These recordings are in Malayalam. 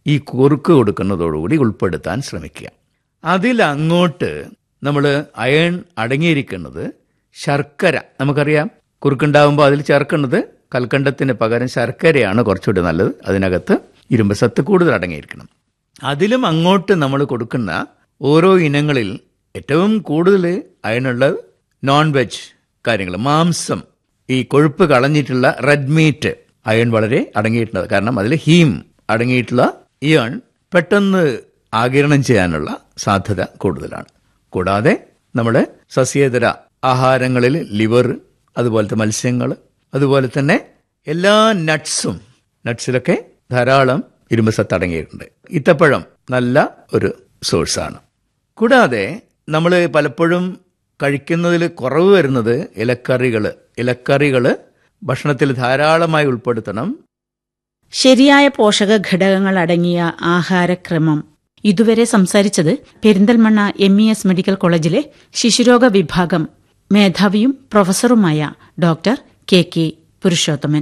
ഈ കുറുക്ക് കൊടുക്കുന്നതോടുകൂടി ഉൾപ്പെടുത്താൻ ശ്രമിക്കുക അതിലങ്ങോട്ട് നമ്മൾ അയൺ അടങ്ങിയിരിക്കുന്നത് ശർക്കര നമുക്കറിയാം കുറുക്കുണ്ടാകുമ്പോൾ അതിൽ ചേർക്കുന്നത് കൽക്കണ്ടത്തിന് പകരം ശർക്കരയാണ് കുറച്ചുകൂടി നല്ലത് അതിനകത്ത് ഇരുമ്പ് സത്ത് കൂടുതൽ അടങ്ങിയിരിക്കണം അതിലും അങ്ങോട്ട് നമ്മൾ കൊടുക്കുന്ന ഓരോ ഇനങ്ങളിൽ ഏറ്റവും കൂടുതൽ അയണുള്ളത് നോൺ വെജ് കാര്യങ്ങൾ മാംസം ഈ കൊഴുപ്പ് കളഞ്ഞിട്ടുള്ള റെഡ് മീറ്റ് അയൺ വളരെ അടങ്ങിയിട്ടുള്ളത് കാരണം അതിൽ ഹീം അടങ്ങിയിട്ടുള്ള ഇയൺ പെട്ടെന്ന് ആകിരണം ചെയ്യാനുള്ള സാധ്യത കൂടുതലാണ് കൂടാതെ നമ്മുടെ സസ്യേതര ആഹാരങ്ങളിൽ ലിവർ അതുപോലത്തെ മത്സ്യങ്ങൾ അതുപോലെ തന്നെ എല്ലാ നട്ട്സും നട്ട്സിലൊക്കെ ധാരാളം ഇരുമ്പ് സത്ത് അടങ്ങിയിട്ടുണ്ട് ഇത്തപ്പഴം നല്ല ഒരു സോഴ്സാണ് കൂടാതെ നമ്മൾ പലപ്പോഴും കഴിക്കുന്നതിൽ കുറവ് വരുന്നത് ഇലക്കറികൾ ഇലക്കറികൾ ഭക്ഷണത്തിൽ ധാരാളമായി ഉൾപ്പെടുത്തണം ശരിയായ പോഷക ഘടകങ്ങൾ അടങ്ങിയ ആഹാരക്രമം ഇതുവരെ സംസാരിച്ചത് Perinthalmanna M E S medical കോളേജിലെ ശിശുരോഗ വിഭാഗം മേധാവിയും പ്രൊഫസറുമായ doctor K K Purushothaman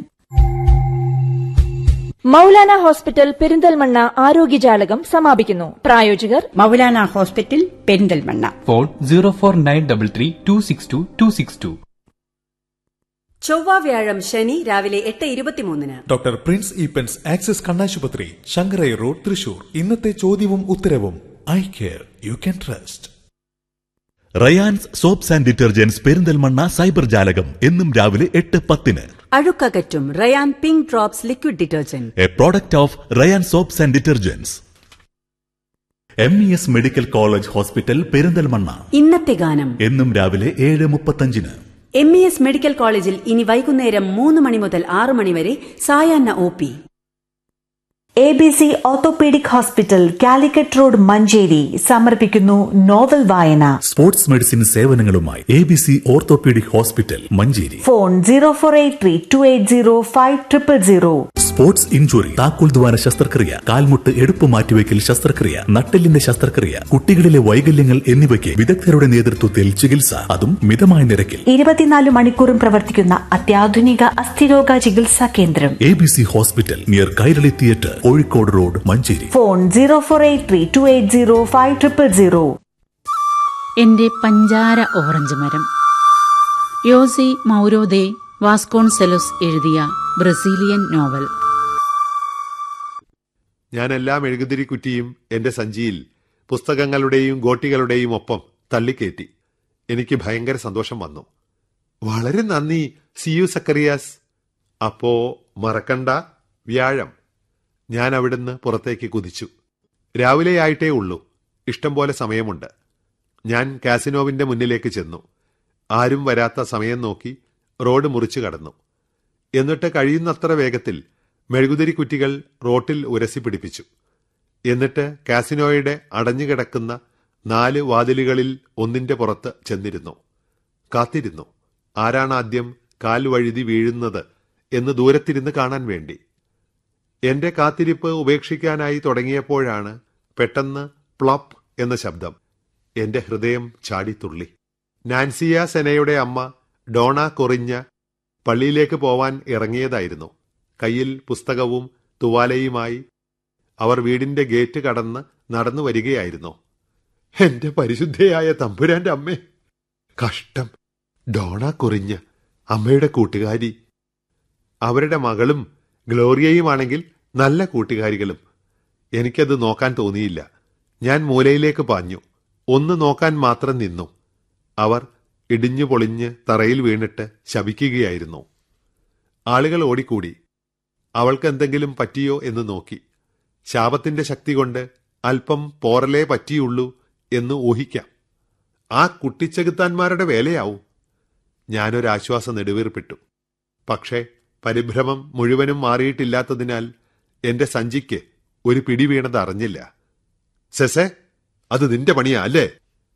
Moulana hospital Perinthalmanna ആരോഗ്യജാലകം സമാപിക്കുന്നു പ്രായോജകർ Moulana hospital Perinthalmanna phone zero four nine double three two six two two six two ചൊവ്വ വ്യാഴം ശനി രാവിലെ എട്ട് ഇരുപത്തിമൂന്നിന് ഡോക്ടർ പ്രിൻസ് ഈപ്പൻസ് ആക്സിസ് കണ്ണാശുപത്രി ശങ്കരൈ റോഡ് തൃശൂർ ഇന്നത്തെ ചോദ്യവും ഉത്തരവും I care you can trust Ryan's soaps and detergents Perinthalmanna cyber ജാലകം എന്നും രാവിലെ എട്ട് പത്തിന് അഴുക്കകറ്റും Ryan pink drops liquid detergent a product of Ryan soaps and detergents M E S medical college hospital Perinthalmanna ഇന്നത്തെ ഗാനം എന്നും രാവിലെ ഏഴ് മുപ്പത്തഞ്ചിന് എം ഇ എസ് മെഡിക്കൽ കോളേജിൽ ഇനി വൈകുന്നേരം മൂന്ന് മണി മുതൽ ആറ് മണി വരെ സായാഹ്ന O P A B C orthopaedic hospital Calicut road Manjeri സമർപ്പിക്കുന്നു നോവൽ വായന സ്പോർട്സ് മെഡിസിൻ സേവനങ്ങളുമായി A B C orthopaedic hospital Manjeri phone zero four eight three two eight zero five triple zero sports injury താക്കോൽ ദ്വാര ശസ്ത്രക്രിയ കാൽമുട്ട് എടുപ്പ് മാറ്റിവെക്കൽ ശസ്ത്രക്രിയ നട്ടെല്ലിന്റെ ശസ്ത്രക്രിയ കുട്ടികളിലെ വൈകല്യങ്ങൾ എന്നിവയ്ക്ക് വിദഗ്ധരുടെ നേതൃത്വത്തിൽ ചികിത്സ അതും മിതമായ നിരക്കിൽ ഇരുപത്തിനാല് മണിക്കൂറും പ്രവർത്തിക്കുന്ന അത്യാധുനിക അസ്ഥിരോഗ ചികിത്സാ കേന്ദ്രം A B C hospital near Kairali theatre Kozhikode road Manjeri phone zero four eight three two eight zero five triple zero എന്റെ പഞ്ചാര ഓറഞ്ച് മരം യോസി മൗരോദെ വാസ്കോൺസെലോസ് എഴുതിയ ബ്രസീലിയൻ നോവൽ ഞാൻ എല്ലാ മെഴുകുതിരി കുറ്റിയും എന്റെ സഞ്ചിയിൽ പുസ്തകങ്ങളുടെയും ഗോട്ടികളുടെയും ഒപ്പം തള്ളിക്കയറ്റി എനിക്ക് ഭയങ്കര സന്തോഷം വന്നു വളരെ നന്ദി സി യു സക്കറിയാസ് അപ്പോ മറക്കണ്ട വ്യാഴം ഞാൻ അവിടുന്ന് പുറത്തേക്ക് കുതിച്ചു രാവിലെയായിട്ടേ ഉള്ളൂ ഇഷ്ടം പോലെ സമയമുണ്ട് ഞാൻ കാസിനോവിന്റെ മുന്നിലേക്ക് ചെന്നു ആരും വരാത്ത സമയം നോക്കി റോഡ് മുറിച്ചു കടന്നു എന്നിട്ട് കഴിയുന്നത്ര വേഗത്തിൽ മെഴുകുതിരി കുറ്റികൾ റോട്ടിൽ ഉരസി പിടിപ്പിച്ചു എന്നിട്ട് കാസിനോയുടെ അടഞ്ഞുകിടക്കുന്ന നാല് വാതിലുകളിൽ ഒന്നിന്റെ പുറത്ത് ചെന്നിരുന്നു കാത്തിരുന്നു ആരാണ് ആദ്യം കാൽ വഴുതി വീഴുന്നത് എന്ന് ദൂരത്തിരുന്ന് കാണാൻ വേണ്ടി എന്റെ കാത്തിരിപ്പ് ഉപേക്ഷിക്കാനായി തുടങ്ങിയപ്പോഴാണ് പെട്ടെന്ന് പ്ലപ്പ് എന്ന ശബ്ദം എന്റെ ഹൃദയം ചാടിത്തുള്ളി നാൻസിയ സെനയുടെ അമ്മ ഡോണ കൊറിഞ്ഞ പള്ളിയിലേക്ക് പോവാൻ ഇറങ്ങിയതായിരുന്നു കയ്യിൽ പുസ്തകവും തുവാലയുമായി അവർ വീടിന്റെ ഗേറ്റ് കടന്ന് നടന്നു വരികയായിരുന്നു എന്റെ പരിശുദ്ധയായ തമ്പുരാന്റെ അമ്മേ കഷ്ടം ഡോണ കുറിഞ്ഞ് അമ്മയുടെ കൂട്ടുകാരി അവരുടെ മകളും ഗ്ലോറിയയുമാണെങ്കിൽ നല്ല കൂട്ടുകാരികളും എനിക്കത് നോക്കാൻ തോന്നിയില്ല ഞാൻ മൂലയിലേക്ക് പാഞ്ഞു ഒന്ന് നോക്കാൻ മാത്രം നിന്നു അവർ ഇടിഞ്ഞു പൊളിഞ്ഞ് തറയിൽ വീണിട്ട് ശപിക്കുകയായിരുന്നു ആളുകൾ ഓടിക്കൂടി അവൾക്ക് എന്തെങ്കിലും പറ്റിയോ എന്ന് നോക്കി ശാപത്തിന്റെ ശക്തി കൊണ്ട് അല്പം പോറലേ പറ്റിയുള്ളൂ എന്ന് ഊഹിക്കാം ആ കുട്ടിച്ചെകുത്താന്മാരുടെ വേലയാവും ഞാനൊരാശ്വാസം നെടുവീർപ്പിട്ടു പക്ഷേ പരിഭ്രമം മുഴുവനും മാറിയിട്ടില്ലാത്തതിനാൽ എന്റെ സഞ്ചിക്ക് ഒരു പിടി വീണത് അറിഞ്ഞില്ല സെസെ അത് നിന്റെ പണിയാ അല്ലേ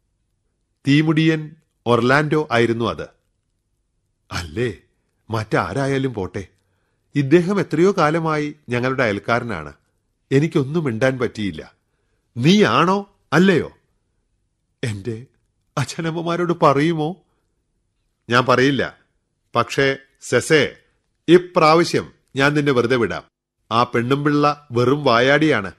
തീമുടിയൻ ഒർലാൻഡോ ആയിരുന്നു അത് അല്ലേ മറ്റാരായാലും പോട്ടെ ഇദ്ദേഹം എത്രയോ കാലമായി ഞങ്ങളുടെ അയൽക്കാരനാണ് എനിക്കൊന്നും മിണ്ടാൻ പറ്റിയില്ല നീയാണോ അല്ലയോ എന്റെ അച്ഛനമ്മമാരോട് പറയുമോ ഞാൻ പറയില്ല പക്ഷേ സെസേ ഇപ്രാവശ്യം ഞാൻ നിന്നെ വെറുതെ വിടാം ആ പെണ്ണുംപിള്ള വെറും വായാടിയാണ്